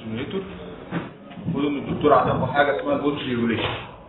جنريتور المفروض ان الدكتور عندكم حاجه اسمها الفولتج ريجوليشن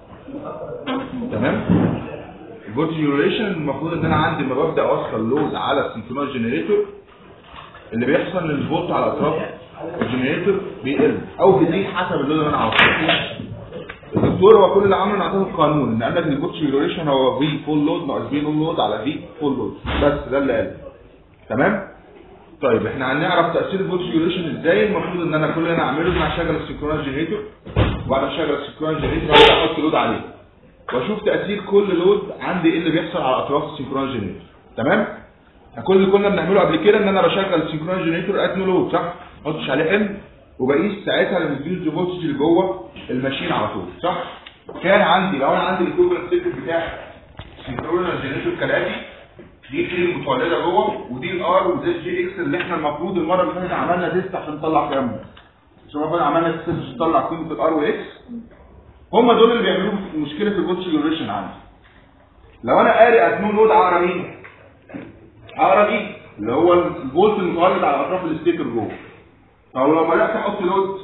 تمام الفولتج ريجوليشن المفروض ان انا عندي لما ببدا اوصل لود على السنكرونايز جنريتور اللي بيحصل ان الفولت على اطراف الجنريتور بيقل او بيزيد حسب اللود اللي انا عاوزه الدكتور هو كل اللي عمله انه اعطاه القانون ان قال لك الفولتج ريجوليشن هو في فول لود ناقص في نون لود على في فول لود بس ده اللي قال تمام طيب احنا هنعرف تاثير الفولتج ريجوليشن ازاي المفروض ان انا كل اللي انا اعمله ان انا اشغل السنكرونايز جنريتور وبعد ما اشغل السنكرونايز جنريتور هبدا احط لود عليه واشوف تاثير كل لود عندي ايه اللي بيحصل على اطراف السنكرونايز جنريتور تمام كل اللي كنا بنعمله قبل كده ان انا بشغل السنكرونايز جنريتور ات نو لود صح ما احطش عليه حمل وبقيس ساعتها الريديوز فولتج اللي جوه الماشين على طول صح كان عندي لو انا عندي الايكوفالنت سيركت بتاع السنكرونايز جنريتور كالاتي دي الكيل المتولده جوه ودي الار ودي الجي اكس اللي احنا المفروض المره اللي فاتت عملنا تيست عشان نطلع قيمهم عشان المفروض عملنا تيست عشان نطلع قيمه الار واكس هم دول اللي بيعملوا مشكله في الفولتج جنريشن عندي لو انا قاري اتنو لود اقرا مين اقرا دي اللي هو الفولت المتولد على اطراف الستيكر جوه طب لو بدات احط لود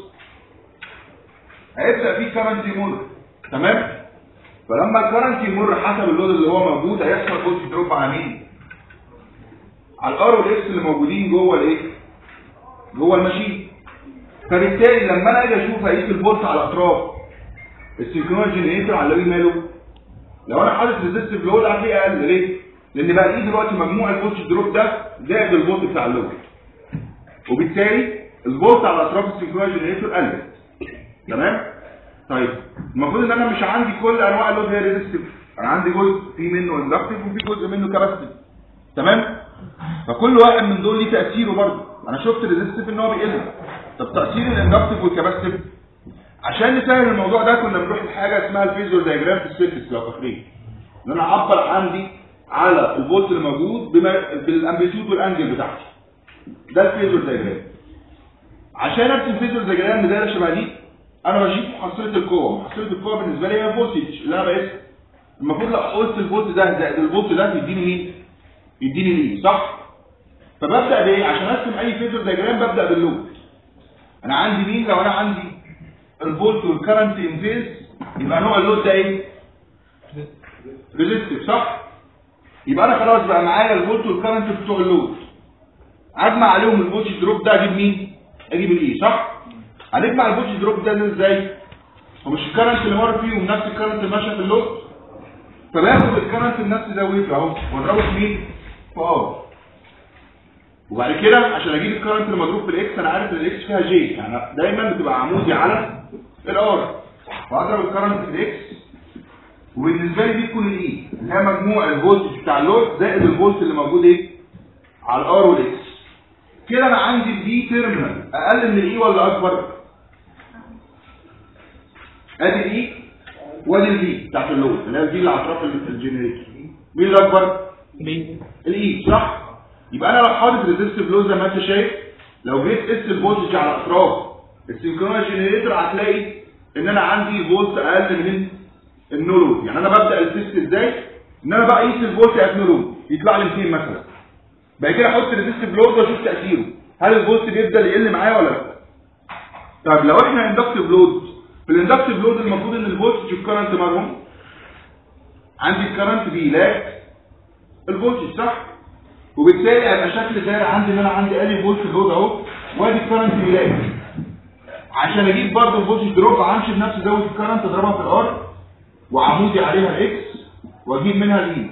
هيبدا فيه كرنت يمر تمام فلما الكرنت يمر حسب اللود اللي هو موجود هيحصل فولت دروب على مين على الار والاكس اللي موجودين جوه الايه جوه الماشين فبالتالي لما انا اجي اشوف اقيس الفولت على اطراف السينكرونايز جنريتور هنلاقيه ماله لو انا حاطط ريزيستيف لود هتلاقيه اقل ليه لان بقى ايه دلوقتي مجموع الفولت دروب ده زائد الفولت بتاع اللود وبالتالي الفولت على اطراف السينكرونايز جنريتور قلت تمام طيب المفروض ان انا مش عندي كل انواع اللود هي ريزيستيف انا عندي جزء في منه اندكتيف وفي جزء منه كاباسيتيف تمام فكل واحد من دول ليه تاثيره برضه انا شفت الريزيستيف ان هو بيقل طب تاثير الاندكتيف والكاباسيتيف عشان نسهل الموضوع ده كنا بنروح لحاجه اسمها الفيزور دايجرام في السيركت لو فاكرين ان انا اعبر عندي على الفولت اللي موجود بما بالامبليتيود والانجل بتاعتي ده الفيزور دايجرام عشان ارسم فيزور دايجرام اللي دايره شبه دي انا بجيب محصله القوه محصله القوه بالنسبه لي هي الفولتج اللي انا بقيسها المفروض لو قلت الفولت ده زائد الفولت ده يديني مين يديني ليه صح فببدا بايه عشان ارسم اي فيزور دايجرام ببدا باللود انا عندي مين لو انا عندي الفولت والكرنت ان فيز يبقى نوع اللود ده ايه ريزيستيف صح يبقى انا خلاص بقى معايا الفولت والكرنت بتوع اللود اجمع عليهم الفولتج دروب ده اجيب مين اجيب الاي صح هنجمع الفولتج دروب ده ازاي هو مش الكرنت اللي مر فيهم نفس الكرنت اللي ماشيه في اللود فباخد الكرنت النفس ده ويف اهو واضربه في مين في ار وبعد كده عشان اجيب الكرنت اللي مضروب في الاكس انا عارف ان الاكس فيها جي يعني دايما بتبقى عمودي على الار فاضرب الكرنت في الاكس وبالنسبه لي دي تكون الاي اللي هي مجموع الفولتج بتاع اللود زائد الفولت اللي موجود ايه على الار والاكس كده انا عندي الفي تيرمينال اقل من الاي ولا اكبر ادي الاي وادي الفي بتاعت اللود اللي هي الفي اللي على اطراف الجنريتور مين الاكبر الاي صح يبقى انا لو حاطط ريزيستيف لود زي ما انت شايف لو جيت قست الفولتج على اطراف السينكرونايز جنريتور هتلاقي ان انا عندي فولت اقل من النو لود يعني انا ببدا التست ازاي ان انا بقيس الفولت ات نو لود يطلع لي 200 مثلا بعد كده احط ريزيستيف لود واشوف تاثيره هل الفولت بيبدا يقل معايا ولا لا طب لو احنا اندكتيف لود في الاندكتيف لود المفروض ان الفولتج والكرنت مالهم عندي الكرنت بيلاقي الفولتج صح وبالتالي هيبقى شكل دايره عندي ان انا عندي الي فولت لود اهو وادي الكرنت بيلاقي عشان اجيب برضه الفولتج دروب همشي بنفس زاويه الكرنت اضربها في الار وعمودي عليها الاكس واجيب منها الاي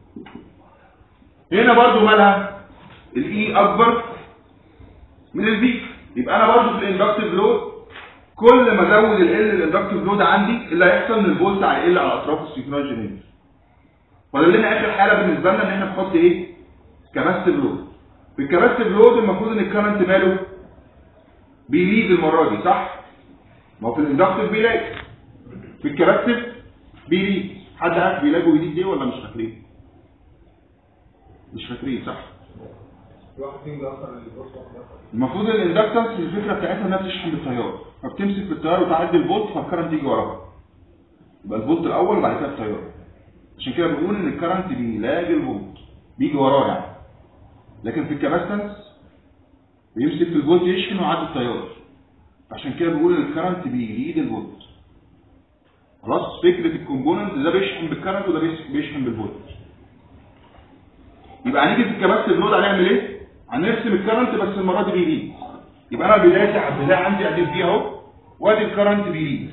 هنا برضه مالها الاي اكبر من البي يبقى انا برضه في الاندكتيف لود كل ما ازود ال الاندكتيف لود عندي اللي هيحصل ان الفولت هيقل على اطراف السيكنال جنريتور فاضل لنا اخر حاله بالنسبه لنا ان احنا نحط ايه كباستيف لود في الكباستيف لود المفروض ان الكرنت ماله بيليد المره دي صح ما هو في الاندكتيف بيلاقي في الكباستيف بيليد حد عارف بيلاقي ويليد ايه ولا مش فاكرين مش فاكرين صح المفروض الاندكتنس الفكره بتاعتها انها بتشحن بالتيار فبتمسك في التيار وتعدي الفولت فالكرنت يجي وراها يبقى الفولت الاول وبعد كده التيار عشان كده بنقول ان الكرنت بيلاقي الفولت بيجي وراه يعني لكن في الكاباستنس بيمسك في الفولت يشحن ويعدي التيار عشان كده بقول ان الكرنت بيليد الفولت خلاص فكره الكومبوننت ده بيشحن بالكرنت وده بيشحن بالفولت يبقى هنيجي في الكباستيف لود هنعمل ايه هنرسم الكرنت بس المره دي بيليد يبقى انا البدايه البدايه عندي ادي فيها اهو وادي الكرنت بيليد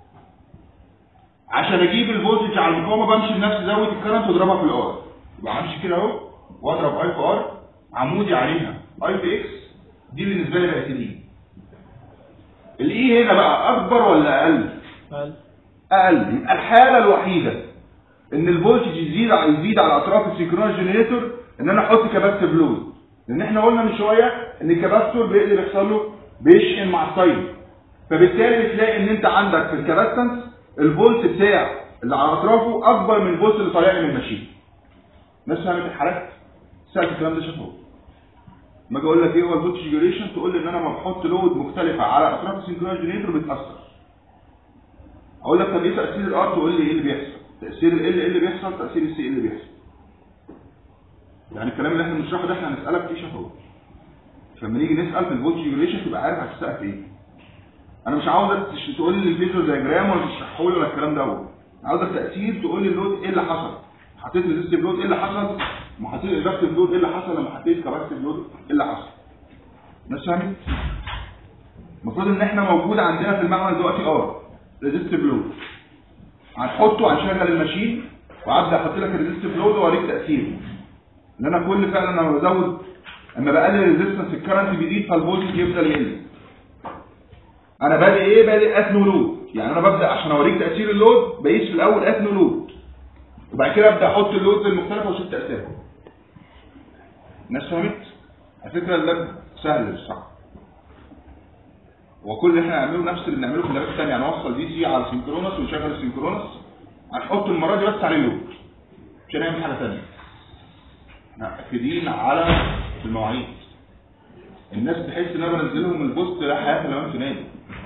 عشان اجيب الفولتج على المقاومه بمشي بنفس زاويه الكرنت واضربها في الار يبقى همشي كده اهو واضرب اي في ار عمودي عليها اي في اكس دي بالنسبه لي بقت الاي الاي هنا بقى اكبر ولا اقل اقل اقل يبقى الحاله الوحيده ان الفولتج يزيد يزيد على اطراف السينكرونس جنريتور ان انا احط كباستيف لود لان احنا قلنا من شويه ان الكباستور بيقدر يحصل له بيشحن مع التايم فبالتالي بتلاقي ان انت عندك في الكباستنس الفولت بتاع اللي على اطرافه اكبر من الفولت اللي طالع من الماشين الناس فهمت الحالات سالت الكلام ده شافوه ما اجي اقول لك ايه هو الفولتج جنريشن تقول لي ان انا لما بحط لود مختلفه على اطراف السينكرونس جنريتور بتاثر اقول لك طب ايه تاثير الار تقول لي ايه اللي بيحصل تاثير ال ايه اللي بيحصل تاثير السي ايه اللي بيحصل يعني الكلام اللي احنا بنشرحه ده احنا هنسالك فيه شفوي فلما نيجي نسال في الفولتج ريجوليشن تبقى عارف هتسال في ايه انا مش عاوزك تش- تقول لي الفيجوال دايجرام ولا تشرحه لي ولا الكلام ده هو عاوزك تاثير تقول لي اللود ايه اللي حصل حطيت ريزيستيف لود ايه اللي حصل ما حطيت اندكتيف لود ايه اللي حصل لما حطيت كاباسيتيف لود ايه اللي حصل الناس فاهمه المفروض ان احنا موجود عندنا في المعمل دلوقتي ار ريزيستيف لود هنحطه هنشغل الماشين وابدا احط لك الريزيستيف لود واوريك تاثيره ان انا كل فعلا لما بزود اما بقلل الريزيستنس الكرنت بيزيد فالفولتج يفضل يقل انا بادئ ايه بادئ اثنو لود يعني انا ببدا عشان اوريك تاثير اللود بقيس في الاول اثنو لود وبعد كده ابدا احط اللودز المختلفه واشوف تاثيرها الناس فهمت على فكره اللاب سهل مش صعب وكل اللي احنا هنعمله نفس اللي بنعمله في اللابات الثانيه هنوصل دي سي على السنكرونس ونشغل السنكرونس هنحط المره دي بس عليه لود مش هنعمل حاجه ثانيه مأكدين على المواعيد الناس تحس ان انا بنزلهم البوست لا حياه لو انتوا نادي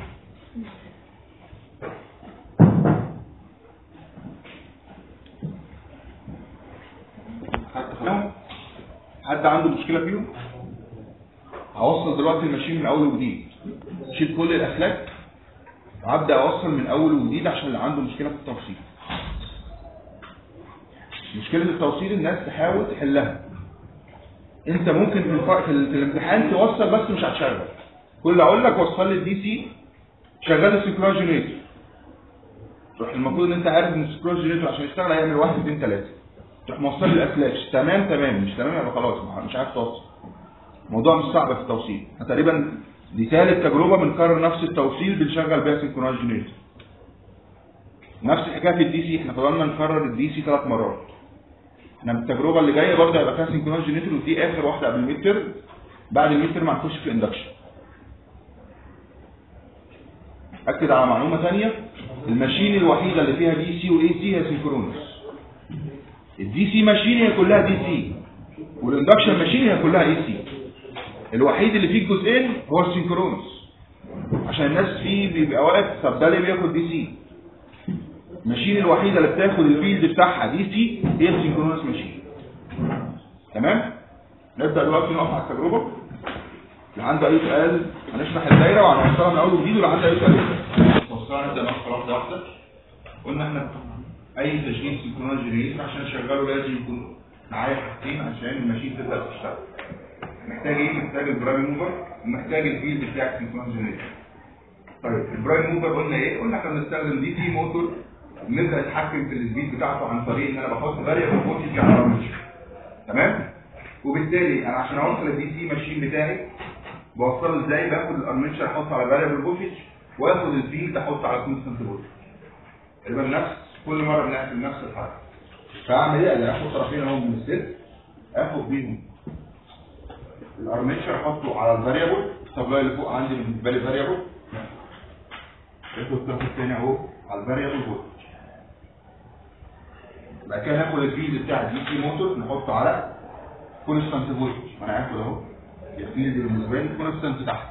حد خلاهم حد عنده مشكله فيهم هوصل دلوقتي الماشين من اول وجديد شيل كل الاسلاك وابدا اوصل من اول وجديد عشان اللي عنده مشكله في التوصيل مشكله التوصيل الناس تحاول تحلها انت ممكن في, الف... في, ال... في الامتحان توصل بس مش هتشغل كل اللي اقول لك وصل لي الدي سي شغال السيكلوج جنريتور تروح المفروض ان انت عارف ان السيكلوج جنريتور عشان يشتغل هيعمل واحد اثنين ثلاثه تروح موصل لي الاسلاك تمام تمام مش تمام يبقى خلاص مش عارف توصل الموضوع مش صعب في التوصيل احنا تقريبا دي ثالث تجربه بنكرر نفس التوصيل بنشغل بيها سينكرونايز جنريتور نفس الحكايه في الدي سي احنا فضلنا نكرر الدي سي ثلاث مرات احنا التجربه اللي جايه برضه هيبقى فيها سينكرونايز جنريتور ودي اخر واحده قبل الميد ترم بعد الميد ترم هنخش في الاندكشن اكد على معلومه ثانيه الماشين الوحيده اللي فيها دي سي واي سي هي سينكرونس الدي سي ماشين هي كلها دي سي والاندكشن ماشين هي كلها اي سي الوحيد اللي فيه الجزئين هو السينكرونس عشان الناس فيه بيبقى واقف طب ده ليه بياخد دي سي الماشين الوحيده اللي بتاخد الفيلد بتاعها دي سي هي السينكرونس ماشين تمام نبدا دلوقتي نقف على التجربه اللي عنده اي سؤال هنشرح الدايره وهنوصلها من اول وجديد واللي عنده اي سؤال يسأل. وصلنا نبدا نقف واحده واحده قلنا احنا اي تشغيل سينكرونس جنريتور عشان اشغله لازم يكون معايا حاجتين عشان الماشين تبدا تشتغل محتاج ايه محتاج البرايم موفر ومحتاج الفيلد بتاع السينكرونس جنريتور طيب البرايم موفر قلنا ايه قلنا احنا بنستخدم دي سي موتور نبدا نتحكم في السبيد بتاعته عن طريق ان انا بحط فاريبل فولتج على الارمتشر تمام وبالتالي انا عشان اوصل الدي سي ماشين بتاعي بوصله ازاي باخد الارمتشر احطه على فاريبل فولتج واخد الفيلد احطه على كونستنت فولتج يبقى نفس كل مره بنعمل نفس الحركه فاعمل ايه انا اخد طرفين اهو من الست اخد بيهم الارمتشر احطه على الفاريبل السبلاي اللي فوق عندي بالنسبه لي فاريبل اخد الطرف الثاني اهو على الفاريبل فولتج بعد كده ناخد الفيلد بتاع الدي سي موتور نحطه على كونستانت فولتج ما انا هاخد اهو الفيلد بالنسبه لي كونستانت تحت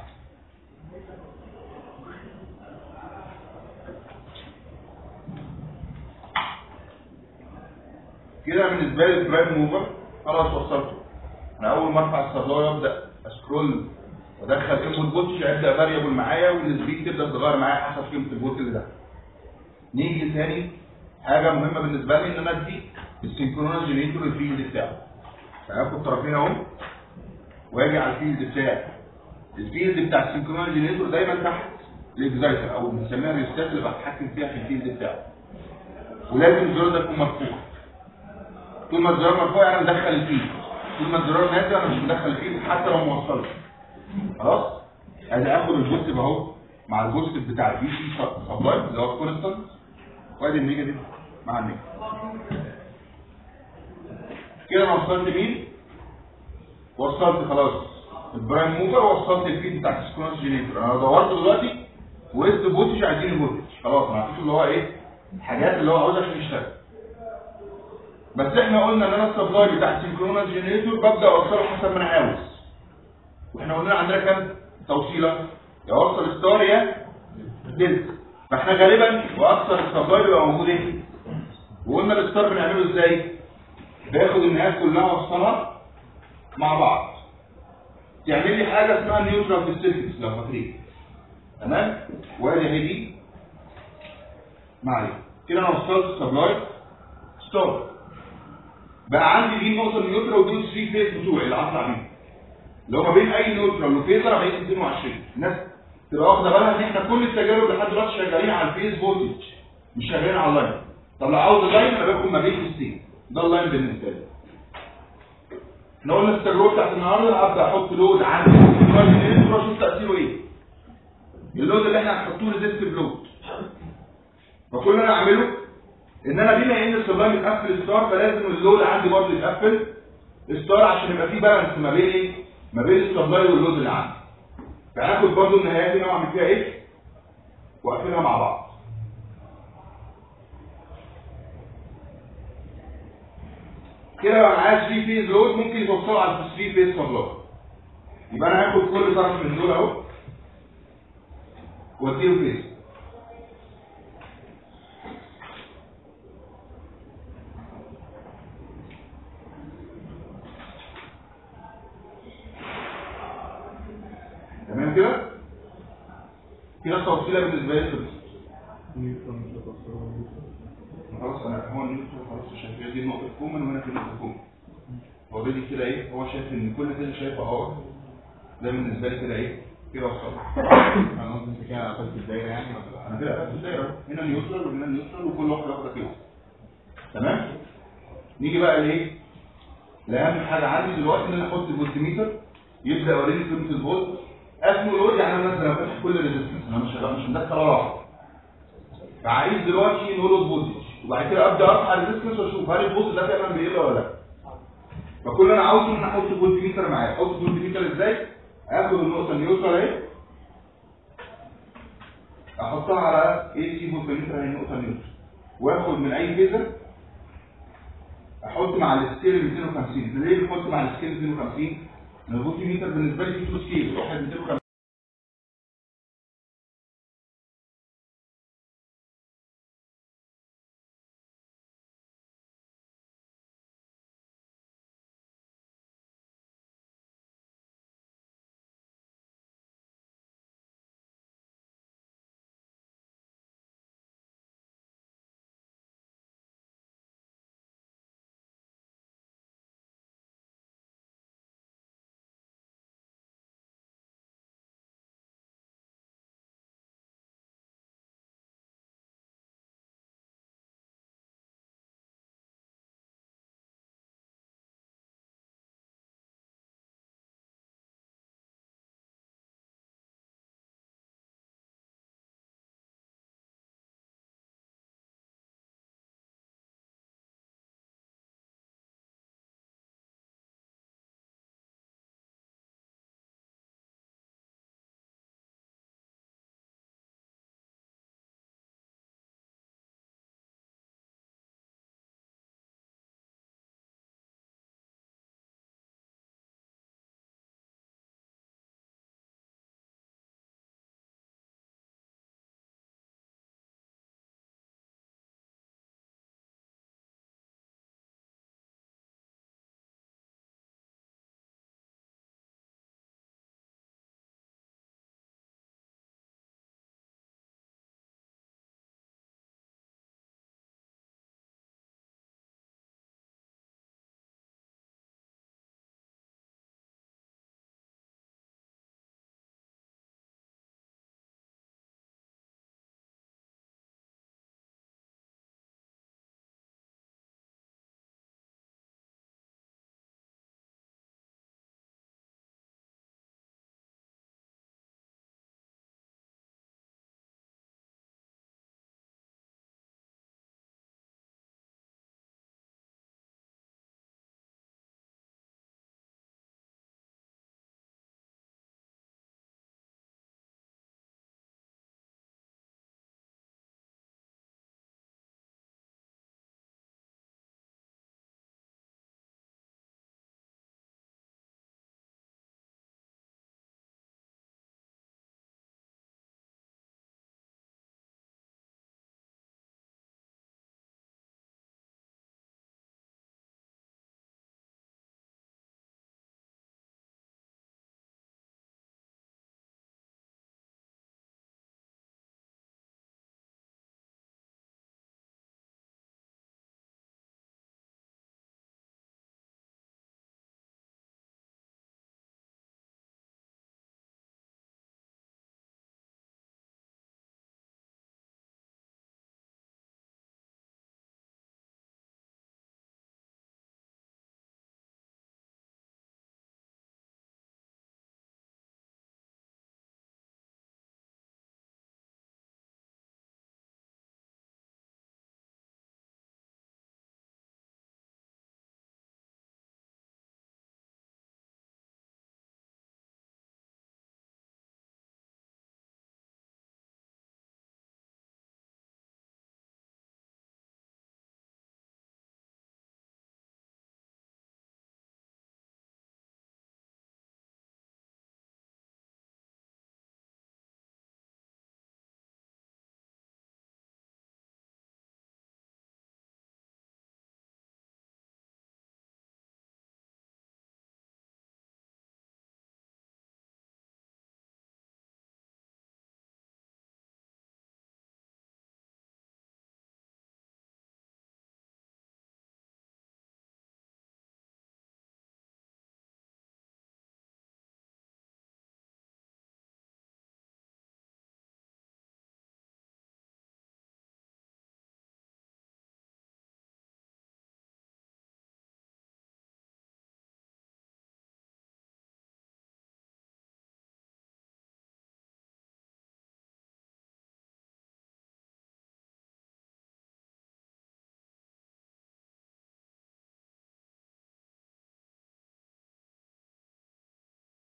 كده بالنسبه لي البرايم موفر خلاص وصلته انا اول ما ارفع السبلاي وابدا اسكرول وادخل انبوت فولتج هيبدا فاريبل معايا والسبيد تبدا تتغير معايا حسب قيمه الفولت اللي ده نيجي تاني حاجه مهمه بالنسبه لي ان انا ادي السنكرونس جنريتور الفيلد بتاعه فهاخد طرفين اهو واجي على الفيلد بتاعي الفيلد بتاع السنكرونس جنريتور دايما تحت الاكزايتر او بنسميها الريستات اللي بتحكم فيها في الفيلد بتاعه ولازم الزرار ده يكون مرفوع طول ما الزرار مرفوع يعني مدخل الفيلد طول ما الزرار نازل انا مش مدخل الفيلد حتى لو ما وصلش خلاص ادي اخد البوزيتيف اهو مع البوزيتيف بتاع البي سي سبلاي اللي هو الكونستنت وادي النيجاتيف مع النيجاتيف كده انا وصلت مين وصلت خلاص البرايم موفر ووصلت الفيد بتاع السكونس جينيتور انا دورت دلوقتي وقفت فولتج عايزين فولتج خلاص انا عرفت اللي هو ايه الحاجات اللي هو عاوزها عشان يشتغل بس احنا قلنا ان انا السبلاي بتاع السنكرونس جينيتور ببدا اوصله حسب ما انا عاوز واحنا قلنا عندنا كام توصيله يا اوصل ستار يا دلتا فاحنا غالبا واكثر السبلاي بيبقى موجود ايه وقلنا الستار بنعمله ازاي باخد النهايات كلها اوصلها مع بعض تعمل لي حاجه اسمها نيوترال ديستنس لو فاكرين تمام وادي اهي دي معايا كده انا وصلت السبلاي ستار بقى عندي دي النقطه النيوترال ودول 3 فيز بتوعي اللي هطلع منهم اللي هو ما بين اي نيوترال وفيزر هيقيس 220 الناس تبقى واخده بالها ان احنا كل التجارب لحد دلوقتي شغالين على الفيز فولتج مش شغالين على اللاين طب لو عاوز اللاين انا باخد ما بين فيزتين ده اللاين بالنسبه لي احنا قلنا في التجربه بتاعت النهارده هبدا احط لود عندي اللاين واشوف تاثيره ايه اللود اللي احنا هنحطه ريزيستيف لود فكل اللي انا اعمله ان انا بما ان السبلاي متقفل ستار فلازم اللود عندي برضه يتقفل ستار عشان يبقى في بالانس ما بين ايه ما بين السبلاي واللود اللي عندي فهاخد برضه النهايات دي واعمل فيها ايه واقفلها مع بعض كده لو انا عايز 3 فيز لود ممكن يوصله على 3 فيز سبلاي يبقى انا هاخد كل طرف من دول اهو واديله فيز تمام كده كده التوصيله بالنسبه لي خلصت خلاص انا هو النيوترون خلاص شايف دي النقطه كومن وهنا في نقطه كومن اوريدي كده ايه هو شايف ان كل كده شايفه اهو ده بالنسبه لي كده ايه كده وصلت انا قصدي انت كده قفلت الدايره يعني ولا انا كده قفلت الدايره أهو. هنا نيوترال وهنا نيوترال وكل واحده واخده كده تمام نيجي بقى لايه لاهم حاجه عندي دلوقتي ان انا احط الفولتميتر يبدا يوريني قيمه الفولت اسمه لود يعني انا مثلا فاتح كل ريزيستنس انا مش مش مدخل ولا واحد فعايز دلوقتي نو لود فولتج وبعد كده ابدا ارفع الريزيستنس واشوف هل الفولت ده فعلا بيقل ولا لا فكل اللي انا عاوزه ان انا احط فولتميتر معايا احط فولتميتر ازاي اخد النقطه النيوترال اهي احطها على اي سي فولتميتر اهي النقطه النيوترال واخد من اي فيزر احط مع السكيل 250 ليه بنحط مع السكيل 250 الفولتميتر بالنسبه لي فيه تو سكيل واحد 250